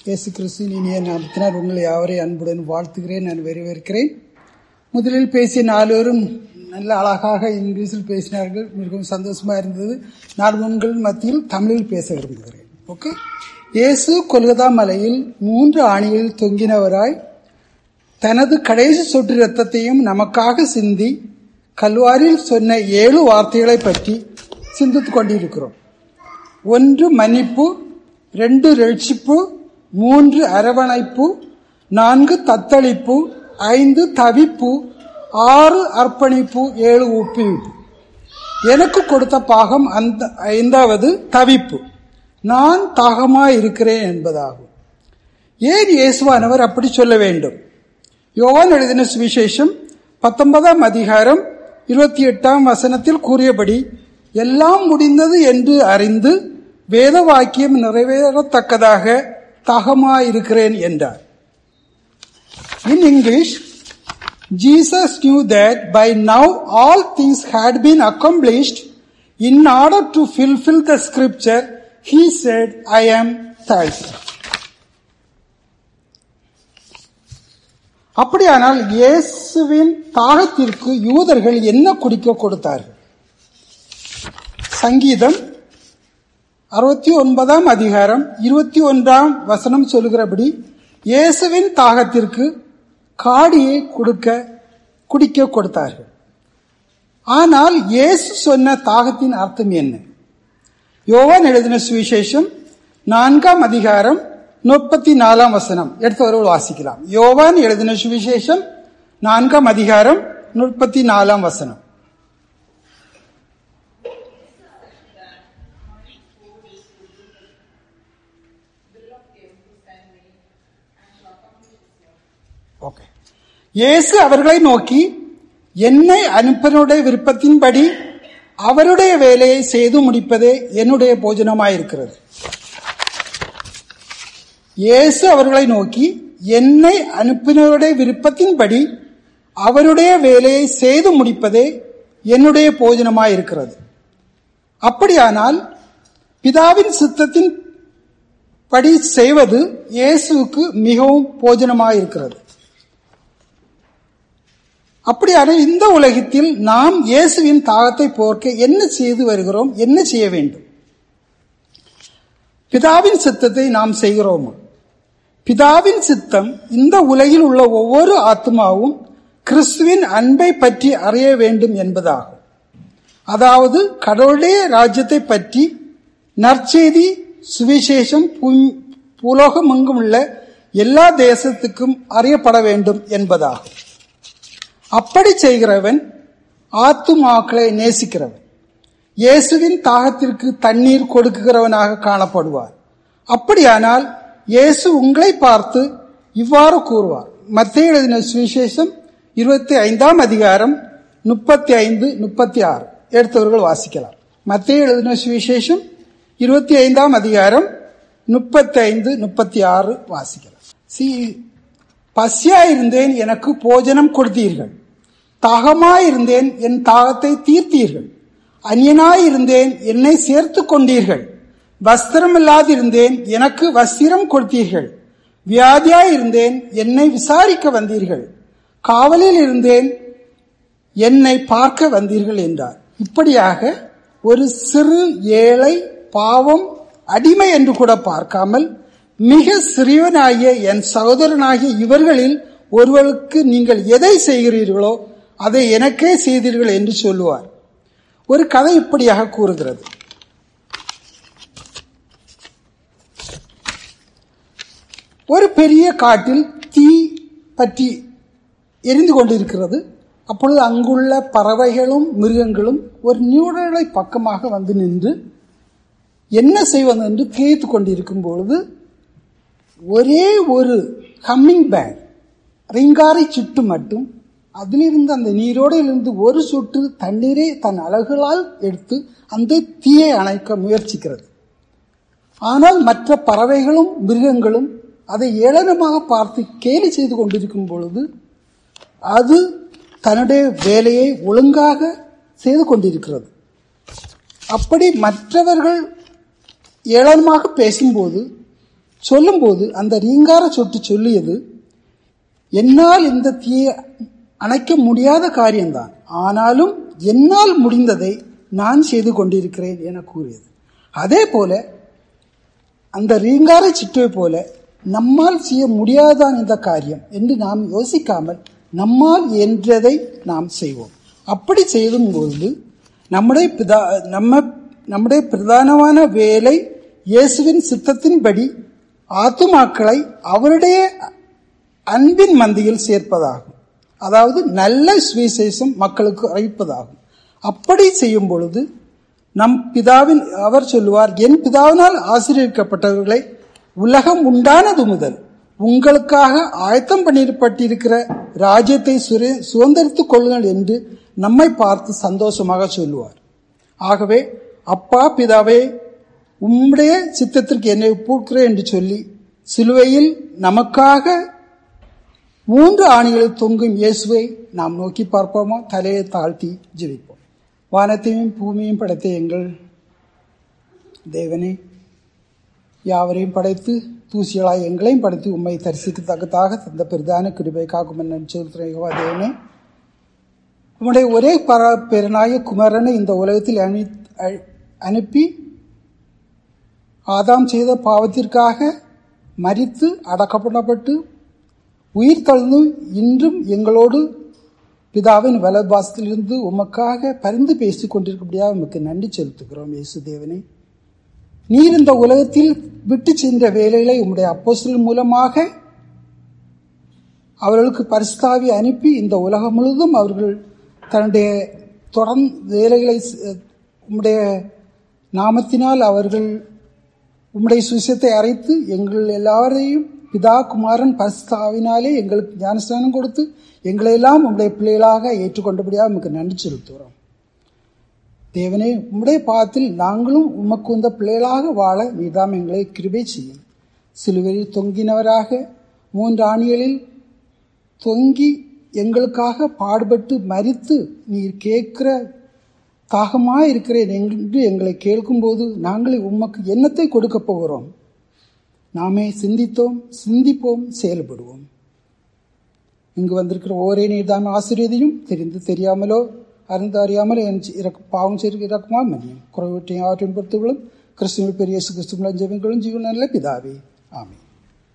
இயேசு கிறிஸ்துவின் இனிய நாமத்தினால் உங்களை யாவரை அன்புடன் வாழ்த்துகிறேன் நான் வரவேற்கிறேன் முதலில் பேசிய நால்வரும் நல்ல அழகாக இங்கிலீஷில் பேசினார்கள் மிகவும் சந்தோஷமா இருந்தது நால்வன்கள் மத்தியில் தமிழில் பேச விரும்புகிறேன் ஓகே இயேசு கொல்கத்தா மலையில் மூன்று ஆணியில் தொங்கினவராய் தனது கடைசி சொட்டு ரத்தத்தையும் நமக்காக சிந்தி கல்வாரில் சொன்ன ஏழு வார்த்தைகளை பற்றி சிந்தித்துக் கொண்டிருக்கிறோம் ஒன்று மன்னிப்பு ரெண்டு ரட்சிப்பு மூன்று அரவணைப்பு நான்கு தத்தளிப்பு ஐந்து தவிப்பு ஆறு அர்ப்பணிப்பு ஏழு ஒப்புவிப்பு எனக்கு கொடுத்த பாகம் அந்த ஐந்தாவது தவிப்பு நான் தாகமாய் இருக்கிறேன் என்பதாகும் ஏன் இயேசுவானவர் அப்படி சொல்ல வேண்டும் யோவான் எழுதின சுவிசேஷம் பத்தொன்பதாம் அதிகாரம் இருபத்தி எட்டாம் வசனத்தில் கூறியபடி எல்லாம் முடிந்தது என்று அறிந்து வேத வாக்கியம் நிறைவேறத்தக்கதாக தாகமாயிருக்கிறேன் என்றார் in English Jesus knew that by now all things had been accomplished. In order to fulfill the scripture, he said, I am thirsty. அப்படியானால் இயேசுவின் தாகத்திற்கு யூதர்கள் என்ன குடிக்க கொடுத்தார்கள் சங்கீதம் அறுபத்தி ஒன்பதாம் அதிகாரம் இருபத்தி ஒன்றாம் வசனம் சொல்கிறபடி இயேசுவின் தாகத்திற்கு காடியை கொடுக்க குடிக்க கொடுத்தார்கள் ஆனால் இயேசு சொன்ன தாகத்தின் அர்த்தம் என்ன யோவான் எழுதின சுவிசேஷம் நான்காம் அதிகாரம் முப்பத்தி நாலாம் வசனம் எடுத்தவர்கள் வாசிக்கலாம் யோவான் எழுதின சுவிசேஷம் நான்காம் அதிகாரம் முப்பத்தி நாலாம் வசனம் ஓகே இயேசு அவர்களை நோக்கி என்னை அனுப்பனுடைய விருப்பத்தின்படி அவருடைய வேலையை செய்து முடிப்பதே என்னுடைய போஜனமாயிருக்கிறது இயேசு அவர்களை நோக்கி என்னை அனுப்பினருடைய விருப்பத்தின்படி அவருடைய வேலையை செய்து முடிப்பதே என்னுடைய போஜனமாயிருக்கிறது அப்படியானால் பிதாவின் சித்தத்தின் படி செய்வது இயேசுவுக்கு மிகவும் போஜனமாயிருக்கிறது அப்படியான இந்த உலகத்தில் நாம் இயேசுவின் தாகத்தை போர்க்க என்ன செய்து வருகிறோம் என்ன செய்ய வேண்டும் பிதாவின் சித்தத்தை நாம் செய்கிறோமா பிதாவின் சித்தம் இந்த உலகில் உள்ள ஒவ்வொரு ஆத்மாவும் கிறிஸ்துவின் அன்பை பற்றி அறிய வேண்டும் என்பதாகும் அதாவது கடவுளுடைய ராஜ்யத்தை பற்றி நற்செய்தி சுவிசேஷம் புலோகம் எங்கும் உள்ள எல்லா தேசத்துக்கும் அறியப்பட வேண்டும் என்பதாகும் அப்படி செய்கிறவன் ஆத்துமாக்களை நேசிக்கிறவன் இயேசுவின் தாகத்திற்கு தண்ணீர் கொடுக்குகிறவனாக காணப்படுவார் அப்படியானால் இயேசு உங்களை பார்த்து இவ்வாறு கூறுவார் மத்திய எழுதின சுவிசேஷம் இருபத்தி ஐந்தாம் அதிகாரம் முப்பத்தி ஐந்து முப்பத்தி ஆறு எடுத்தவர்கள் வாசிக்கலாம் மத்திய எழுதின சுவிசேஷம் இருபத்தி ஐந்தாம் அதிகாரம் முப்பத்தி ஐந்து முப்பத்தி ஆறு வாசிக்கலாம் சி பசியாயிருந்தேன் எனக்கு போஜனம் கொடுத்தீர்கள் தாகமாயிருந்தேன் என் தாகத்தை தீர்த்தீர்கள் அந்நியனாயிருந்தேன் என்னை சேர்த்து கொண்டீர்கள் வஸ்திரமில்லாதிருந்தேன் எனக்கு வஸ்திரம் கொடுத்தீர்கள் வியாதியாயிருந்தேன் என்னை விசாரிக்க வந்தீர்கள் காவலில் இருந்தேன் என்னை பார்க்க வந்தீர்கள் என்றார் இப்படியாக ஒரு சிறு ஏழை பாவம் அடிமை என்று கூட பார்க்காமல் மிக சிறியவனாகிய என் சகோதரனாகிய இவர்களில் ஒருவருக்கு நீங்கள் எதை செய்கிறீர்களோ அதை எனக்கே செய்தீர்கள் என்று சொல்லுவார் ஒரு கதை இப்படியாக கூறுகிறது ஒரு பெரிய காட்டில் தீ பற்றி எரிந்து கொண்டிருக்கிறது அப்பொழுது அங்குள்ள பறவைகளும் மிருகங்களும் ஒரு நியூடலை பக்கமாக வந்து நின்று என்ன செய்வது என்று கேத்து கொண்டிருக்கும் பொழுது ஒரே ஒரு ஹம்மிங் பேக் ரிங்காரை சுட்டு மட்டும் அதிலிருந்து அந்த நீரோடையிலிருந்து ஒரு சொட்டு தண்ணீரை தன் அழகுகளால் எடுத்து அந்த தீயை அணைக்க முயற்சிக்கிறது ஆனால் மற்ற பறவைகளும் மிருகங்களும் அதை ஏளனமாக பார்த்து கேலி செய்து கொண்டிருக்கும் பொழுது அது தன்னுடைய வேலையை ஒழுங்காக செய்து கொண்டிருக்கிறது அப்படி மற்றவர்கள் ஏளனமாக பேசும்போது சொல்லும்போது அந்த ரீங்கார சொட்டு சொல்லியது என்னால் இந்த தீயை அணைக்க முடியாத காரியம்தான் ஆனாலும் என்னால் முடிந்ததை நான் செய்து கொண்டிருக்கிறேன் என கூறியது அதே போல அந்த ரீங்கார சிட்டுவை போல நம்மால் செய்ய முடியாதான் இந்த காரியம் என்று நாம் யோசிக்காமல் நம்மால் என்றதை நாம் செய்வோம் அப்படி செய்யும் பொழுது நம்முடைய பிதா நம்ம நம்முடைய பிரதானமான வேலை இயேசுவின் சித்தத்தின்படி ஆத்துமாக்களை அவருடைய அன்பின் மந்தியில் சேர்ப்பதாகும் அதாவது நல்ல சுவிசேஷம் மக்களுக்கு அறிவிப்பதாகும் அப்படி செய்யும் பொழுது நம் பிதாவின் அவர் சொல்லுவார் என் பிதாவினால் ஆசீர்வதிக்கப்பட்டவர்களை உலகம் உண்டானது முதல் உங்களுக்காக ஆயத்தம் பண்ணிப்பட்டிருக்கிற ராஜ்யத்தை சுதந்திரித்துக் கொள்ளுங்கள் என்று நம்மை பார்த்து சந்தோஷமாக சொல்லுவார் ஆகவே அப்பா பிதாவே உம்முடைய சித்தத்திற்கு என்னை ஒப்புக்கிறேன் என்று சொல்லி சிலுவையில் நமக்காக மூன்று ஆணிகளில் தொங்கும் இயேசுவை நாம் நோக்கி பார்ப்போமா தலையை தாழ்த்தி ஜெபிப்போம் வானத்தையும் பூமியும் படைத்த எங்கள் தேவனே யாவரையும் படைத்து தூசிகளாய் எங்களையும் படைத்து உண்மை தரிசிக்கத்தக்கதாக தந்த பிரதான கிருபை காக்கும் சொல்கிறேன் தேவனே உம்முடைய ஒரே பர பெருநாய குமரனை இந்த உலகத்தில் அனு அனுப்பி ஆதாம் செய்த பாவத்திற்காக மறித்து அடக்கப்படப்பட்டு உயிர் தழுந்து இன்றும் எங்களோடு பிதாவின் வலபாசத்திலிருந்து உமக்காக பரிந்து பேசிக் கொண்டிருக்கபடியாக உமக்கு நன்றி செலுத்துகிறோம் இயேசு தேவனே நீர் இந்த உலகத்தில் விட்டு சென்ற வேலைகளை உம்முடைய அப்போசல் மூலமாக அவர்களுக்கு பரிசுத்தாவி அனுப்பி இந்த உலகம் முழுவதும் அவர்கள் தன்னுடைய தொடர்ந்து வேலைகளை உம்முடைய நாமத்தினால் அவர்கள் உம்முடைய சுவிசத்தை அரைத்து எங்கள் எல்லாரையும் பிதா குமாரன் பரிசுத்தாவினாலே எங்களுக்கு ஞானஸ்தானம் கொடுத்து எங்களை எல்லாம் உம்முடைய பிள்ளைகளாக ஏற்றுக்கொண்டபடியாக உமக்கு நன்றி செலுத்துகிறோம் தேவனே உம்முடைய பாதத்தில் நாங்களும் உமக்கு வந்த பிள்ளைகளாக வாழ நீதாம் எங்களை கிருபை செய்யும் சிலுவையில் தொங்கினவராக மூன்று ஆணிகளில் தொங்கி எங்களுக்காக பாடுபட்டு மறித்து நீர் கேட்கிற தாகமாக இருக்கிறேன் என்று எங்களை கேட்கும்போது நாங்கள் உமக்கு எண்ணத்தை கொடுக்க போகிறோம் நாமே சிந்தித்தோம் சிந்திப்போம் செயல்படுவோம் இங்கு வந்திருக்கிற ஒரே நீர்தான் ஆசிரியதையும் தெரிந்து தெரியாமலோ அறிந்து அறியாமல் என் இறக்கு பாவம் செய்து இறக்குமா மன்னியும் குறைவற்றையும் ஆற்றின் பொறுத்துகளும் கிறிஸ்துவ பெரிய கிறிஸ்துவ ஜெபங்களும் ஜீவனில் பிதாவே ஆமே